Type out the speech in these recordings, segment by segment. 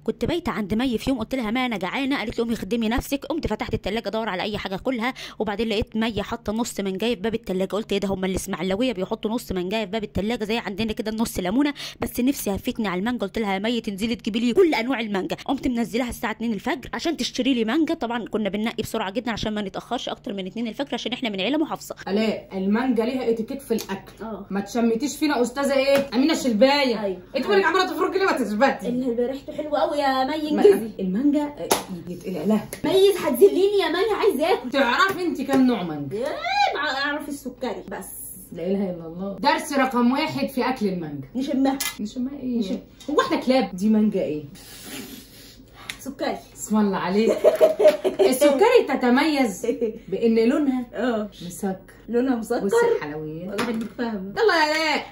كنت بايته عند مي في يوم قلت لها ما انا جعانه قالت لي امي خدمي نفسك قمت فتحت التلاجة ادور على اي حاجه اكلها وبعدين لقيت مي حاطه نص منجايه في باب التلاجة قلت ايه ده هم الاسماعيلاويه بيحطوا نص منجايه في باب التلاجة زي عندنا كده نص ليمونه بس نفسي هفتني على المانجا قلت لها يا مي تنزلي تجيبي لي كل انواع المانجا قمت منزلاها الساعه 2 الفجر عشان تشتري لي مانجا طبعا كنا بننقي بسرعه جدا عشان ما نتاخرش اكتر من 2 الفجر عشان احنا من عيله محافظه الاء المانجا ليها اتيكيت في الاكل اه ما تشمتيش فينا استاذه ايه امينه شلبايه أيوة. انت مالك عماله تفرجي ليه ما تثبتي اللي ريحته حلوه قوي يا مي ما- انجزي المانجا آه، يتقلق لها ميز هتذليني يا مي عايزه اكل تعرفي انت كام نوع مانجا ايه اعرف السكري بس لا اله الا الله درس رقم واحد في اكل المانجا نشمها نشمها ايه هو احنا كلاب دي مانجا ايه سكري اسم الله عليك السكري تتميز بان لونها اه مسكر لونها مسكر بصي الحلويات والله انك فاهمه يلا يا الاء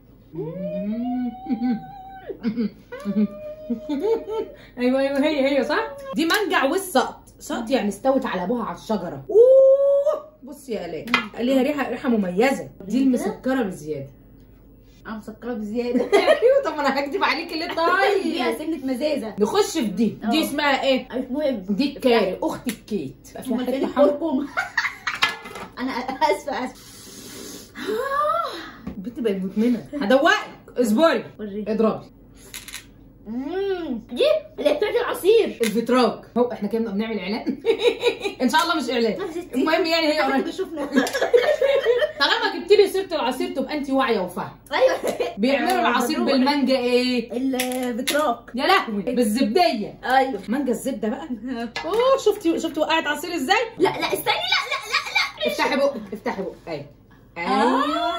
ايوه ايوه هي هي صح دي مانجا عوز سقط سقط يعني استوت على ابوها على الشجره اوه بصي يا الاء ليها ريحه ريحه مميزه دي المسكره بزياده انا مسكره بزياده ايوه طب انا هكدب عليكي ليه فيها طيب سنه مزازه نخش في دي دي اه. اسمها ايه المهم دي الكاري اخت الكيت بقى فيها امال فين حته حمرا الكركم انا اسفه اسفه البنت بقت مدمنه هدوقك اصبري وريني اضربي امم دي اللي هي بتاعت العصير الفتراك هو احنا كده بنعمل اعلان ان شاء الله مش اعلان يا ستي. المهم يعني هي حد قريبه بيشوفنا طالما جبت لي سيره العصير تبقى انت واعيه وفاهمه ايوه بيعملوا العصير بالمانجا ايه البتراك يا لهوي بالزبديه ايوه مانجا الزبده بقى اوه شفتي شفتي وقعت عصير ازاي لا لا استني لا لا لا لا افتحي بقك افتحي بقك ايوه ايوه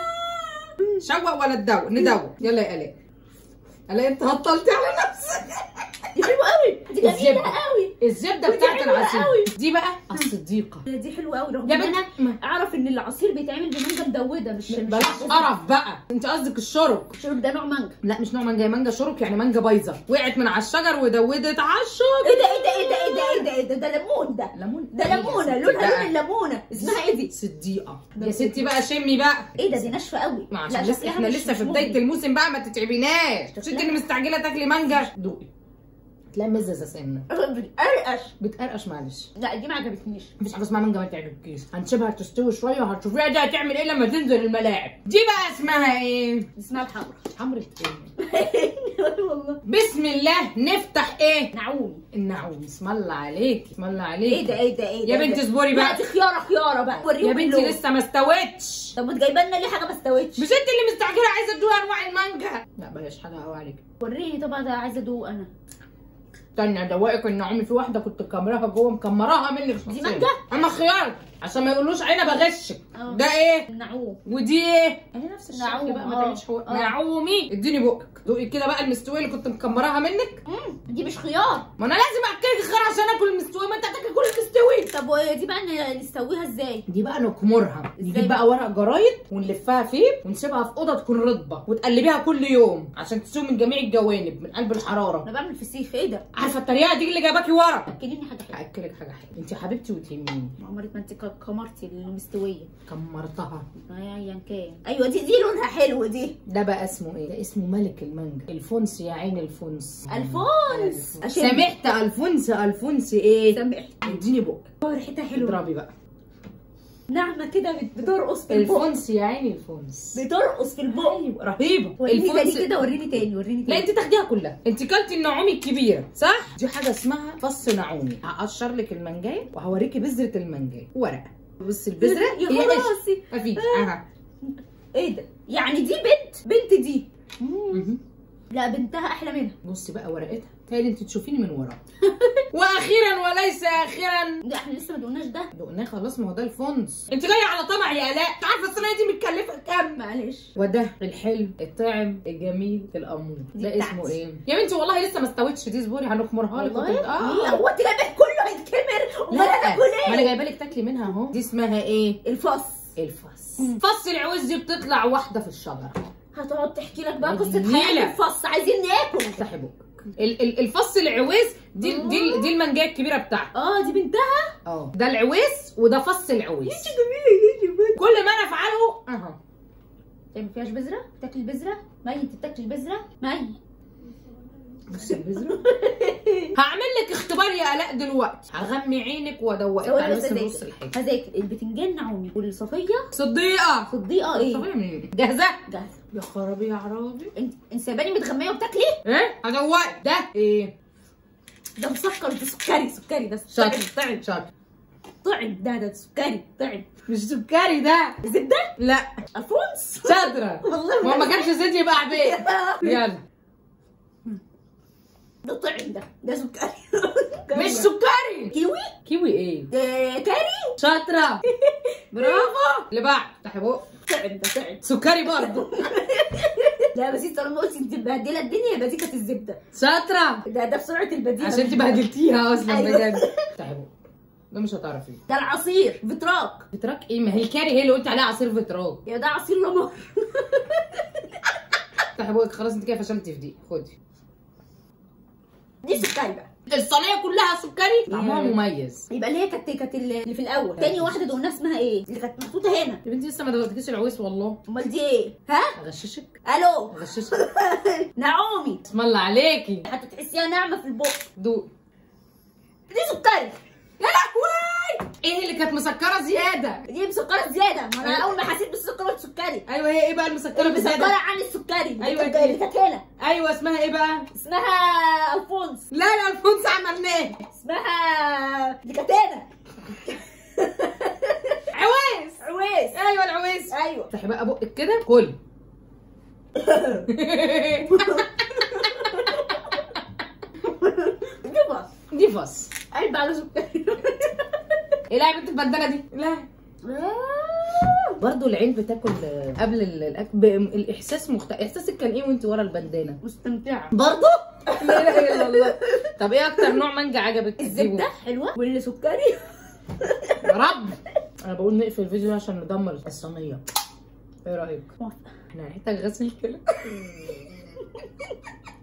شوق ولا تدوق ندوق يلا يا الاء الاء انت هطلتي على نفسك دي حلوه قوي دي جميله الزبدة. قوي الزبده ودي بتاعت حلوة العصير قوي. دي بقى الصديقه دي حلوه قوي رغم يا ان انا بنت اعرف ان العصير بيتعمل بمانجا مدوده مش مش بلاش قرف بقى انت قصدك الشرب الشرب ده نوع مانجا لا مش نوع مانجا هي مانجا شرب يعني مانجا بايظه وقعت من على الشجر ودودت على الشجر ايه ده ايه ده ايه ده ايه ده ايه ده ايه ده ده ليمون ده ليمون ده إيه يا ليمونه ستي لونها بقى؟ لون الليمونه اسمها ايه دي؟ صديقه ده يا ستي بقى شمي بقى ايه ده دي ناشفه قوي ما لا، عشان لسه شكلها احنا مش- لسه مش في بدايه مغري. الموسم بقى ما تتعبيناش مش انت شكلها- اللي مستعجله تاكلي مانجا دوقي تلاقي مززه سنه بتقرقش بتقرقش معلش لا دي ما عجبتنيش مفيش حاجه اسمها مانجا ما تعجبكيش هنسيبها تستوي شويه وهتشوفيها دي هتعمل ايه لما تنزل الملاعب دي بقى اسمها ايه دي اسمها الحمرا حمرة ايه والله بسم الله نفتح ايه نعوم النعوم اسم الله عليك اسم الله عليك ايه ده ايه ده ايه ده يا إيه بنتي ده؟ اصبري لا بقى دي خياره خياره بقى وريهم يا بنتي اللون. لسه ما استوتش طب وتجايبه لنا ليه حاجه ما استوتش مش انت اللي مستعجله عايزه تدوقي انواع المانجا لا بلاش حاجه قوي عليك وريني طبعا ده عايزه ادوق انا استني ادوقك النعومي في واحده كنت مكمراها جوه مكمراها منك شخصيا مانجا؟ اما خيار عشان ما يقولوش عينه بغشك اه. ده ايه النعوم ودي ايه اهي نفس الشكل نعوم، بقى ما اه. تعملش حوار اه. نعومي اديني بقك دوقي كده بقى المستويه اللي كنت مكمراها منك مم، دي مش خيار ما انا لازم اكلك خيار عشان اكل المستوي ما انت هتاكل كل المستوي طب ودي بقى ن- نسويها ازاي دي بقى نكمرها ازاي نجيب بقى ورق جرايد ونلفها فيه ونسيبها في اوضه تكون رطبه وتقلبيها كل يوم عشان تستوي من جميع الجوانب من قلب الحراره انا بعمل فسيخ ايه ده عارفه الطريقه دي اللي جايباكي ورا اكليني حاجه حلوه هاكلك حاجه حلوه انت حبيبتي وتهميني عمرك ما انت ك- كمرتي المستويه كمرتها ايا كان ايوه دي دي لونها حلو دي ده بقى اسمه ايه ده اسمه ملك المانجا الفونس يا عين الفونس الفونس أشم. سامحت الفونس الفونس ايه سامحني اديني بقك ريحتها حلوه اضربي بقى ناعمه كده بت- بترقص في البق الفونس يا عيني الفونس بترقص في البق رهيبه وريني تاني الفونس كده وريني تاني وريني لا تاني انت تاخديها كلها انت كلتي النعومي الكبيره صح دي حاجه اسمها فص نعومي هقشر لك المانجايه وهوريكي بذره المانجايه ورقه بصي البذره يا هي قشر. خلاصي مفيش اها ايه ده يعني دي بنت بنت دي مهم. لا بنتها احلى منها بصي بقى ورقتها تالي انت تشوفيني من ورا واخيرا وليس اخرا ده احنا لسه ما دقناش ده دقناه خلاص ما هو ده الفونس انت جايه على طمع يا الاء انت عارفه الصينيه دي متكلفه كام معلش وده الحلو الطعم الجميل الامور دي ده بتاعتي. اسمه ايه يا بنتي والله لسه ما استوتش دي اصبري هنخمرها لك والله وتبقى- اه اه هو انت جايبه كله هيتكمر امال انا لا اكل ما انا ايه جايبه لك تاكلي منها اهو دي اسمها ايه الفص الفص مم. فص العوز دي بتطلع واحده في الشجره هتقعد تحكي لك بقى قصه جميلة. حياه الفص عايزين ناكل افتحي بقك ال- ال- الفص العويس دي دي دي المانجايه الكبيره بتاعتي اه دي بنتها اه ده العويس وده فص العويس جميله كل ما انا افعله اها ما فيهاش بذره بتاكل البذره مي انت بتاكل البذره مي بصي البذره دلوقتي هغمي عينك وادوقك ثواني على بس بس نص هذاكر الحاجه هذاكر البتنجان نعومي والصفيه صديقه صديقه ايه صفية مين؟ جاهزه جاهزه يا خرابي يا عرابي انت انت سايباني متغميه وبتاكلي ايه هدوقك ده ايه ده مسكر ده سكري سكري ده شاطر سكري طعم شاطر طعم ده ده سكري طعم مش سكري ده زبده لا الفونس شاطره والله ما ما جابش زيت يبقى عبيد يلا ده طعم ده ده سكري مش سكري كيوي كيوي ايه ده كاري شاطره برافو اللي بعد افتحي بق طعم ده طعم سكري برضه لا بس انت طالما قلت انت مبهدله الدنيا يبقى دي كانت الزبده شاطره ده ده بسرعه البديهه عشان انت بهدلتيها اصلا أيوة. بجد افتحي بق ده مش هتعرفيه ده العصير فيتراك فيتراك ايه ما هي الكاري هي اللي قلت عليها عصير فيتراك يا ده عصير لمر افتحي بقك خلاص انت كده فشلتي في دي خدي دي سكري بقى الصينيه كلها سكري طعمها مم. مميز يبقى اللي هي كانت كانت اللي في الاول تاني واحده دقناها اسمها ايه اللي كانت محطوطه هنا يا بنتي لسه ما دوقتكيش العويس والله امال دي ايه ها اغششك الو اغششك نعومي اسم الله عليكي حتى تحسيها ناعمه في البق دوق دي سكري يا لهوي ايه اللي كانت مسكره زياده دي مسكره زياده ما انا اول ما حسيت بالسكر قلت سكري ايوه هي ايه بقى المسكره مسكره بزياده عن السكري اللي أيوة كانت- دي. اللي كانت هنا ايوه اسمها ايه بقى اسمها الفونس لا لا الفونس عملناه اسمها اللي كانت هنا عويس عويس ايوه العويس ايوه افتحي بقى بقك كده كل دي بس دي فص قلب على سكري ايه لا يا بنت البندانه دي لا برضه العين بتاكل قبل ال- الاكل ب- الاحساس مختلف احساسك كان ايه وانت ورا البندانه مستمتعه برضه لا اله الا الله طب ايه اكتر نوع مانجا عجبك الزبده حلوه واللي سكري يا رب انا بقول نقفل الفيديو ده عشان ندمر الصينيه ايه رايك موافقة. احنا ريحتك غسل كده